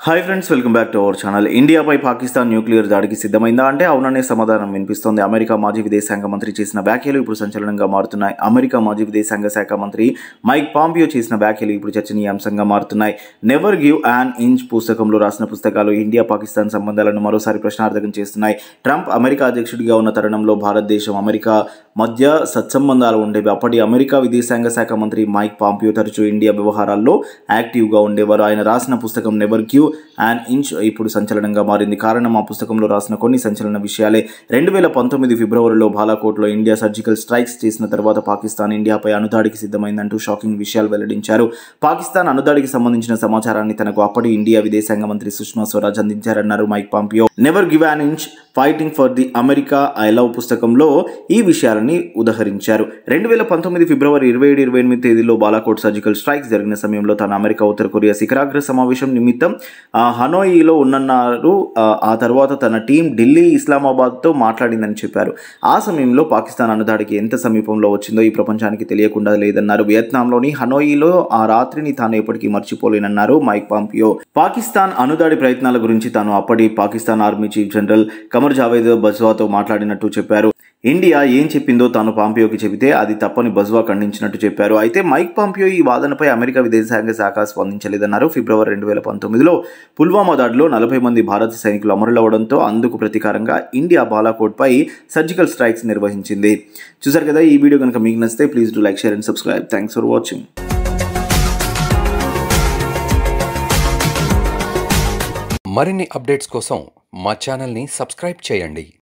hi friends welcome back to our channel ఇండియాపై Pakistan nuclear దాడికి సిద్ధమైందా అంటే అవుననే సమాధానం వినిపిస్తోంది అమెరికా మాజీ విదేశాంగ మంత్రి చేసిన వ్యాఖ్యలు ఇప్పుడు సంచలనంగా మారుతున్నాయి అమెరికా మాజీ విదేశాంగ శాఖ మంత్రి మైక్ పాంపియో చేసిన వ్యాఖ్యలు ఇప్పుడు చర్చనీయాంశంగా మారుతున్నాయి నెవర్ గివ్ యాన్ ఇంచ్ పుస్తకంలో రాసిన పుస్తకాలు ఇండియా పాకిస్తాన్ సంబంధాలను మరోసారి ప్రశ్నార్థకం చేస్తున్నాయి ట్రంప్ అమెరికా అధ్యక్షుడిగా ఉన్న తరుణంలో భారతదేశం అమెరికా మధ్య సత్సంబంధాలు ఉండేవి అప్పటి అమెరికా విదేశాంగ శాఖ మంత్రి మైక్ పాంపియో తరచూ ఇండియా వ్యవహారాల్లో యాక్టివ్గా ఉండేవారు ఆయన రాసిన పుస్తకం నెవర్ గివ్ అండ్ ఇంచ్ ఇప్పుడు సంచలనంగా మారింది కారణం ఆ పుస్తకంలో రాసిన కొన్ని సంచలన విషయాలే రెండు వేల పంతొమ్మిది ఫిబ్రవరిలో బాలాకోట్లో ఇండియా సర్జికల్ స్ట్రైక్స్ చేసిన తర్వాత పాకిస్తాన్ ఇండియాపై అణుదాడికి సిద్ధమైందంటూ షాకింగ్ విషయాలు వెల్లడించారు పాకిస్తాన్ అణుదాడికి సంబంధించిన సమాచారాన్ని తనకు అప్పటి ఇండియా విదేశాంగ మంత్రి సుష్మా స్వరాజ్ అందించారన్నారు Mike Pompeo never give an inch fighting for the America I love పుస్తకంలో ఈ విషయాలని ఉదహరించారు రెండు వేల పంతొమ్మిది ఫిబ్రవరి ఇరవై ఏడు ఇరవై ఎనిమిది తేదీలో బాలాకోట్ సర్జికల్ స్ట్రైక్స్ జరిగిన సమయంలో తాను అమెరికా ఉత్తర కొరియా శిఖరాగ్ర సమావేశం నిమిత్తం ఆ, హనోయిలో ఉన్నన్నారు ఆ, ఆ తర్వాత తన టీం ఢిల్లీ ఇస్లామాబాద్తో మాట్లాడిందని చెప్పారు ఆ సమయంలో పాకిస్తాన్ అణుదాడికి ఎంత సమీపంలో వచ్చిందో ఈ ప్రపంచానికి తెలియకుండా లేదన్నారు వియత్నాంలోని హనోయిలో ఆ రాత్రిని తాను ఎప్పటికీ మర్చిపోలేనన్నారు మైక్ పాంపియో పాకిస్తాన్ అణుదాడి ప్రయత్నాల గురించి తాను అప్పటి Pakistan army chief general Qamar Javed బజ్వాతో మాట్లాడినట్టు చెప్పారు ఇండియా ఏం చెప్పిందో తాను పాంపియోకి చెబితే అది తప్పని బజ్వా ఖండించినట్టు చెప్పారు అయితే మైక్ పాంపియో ఈ వాదనపై అమెరికా విదేశాంగ శాఖ స్పందించలేదన్నారు ఫిబ్రవరి రెండు వేల పంతొమ్మిదిలో పుల్వామా దాడిలో నలభై మంది భారత సైనికులు అమరులవడంతో అందుకు ప్రతీకారంగా ఇండియా బాలాకోట్పై సర్జికల్ స్ట్రైక్స్ నిర్వహించింది చూసారు కదా ఈ వీడియో కనుక మీకు నచ్చితే please do like share and subscribe thanks for watching మరిన్ని అప్డేట్స్ కోసం మా ఛానల్ని సబ్స్క్రైబ్ చేయండి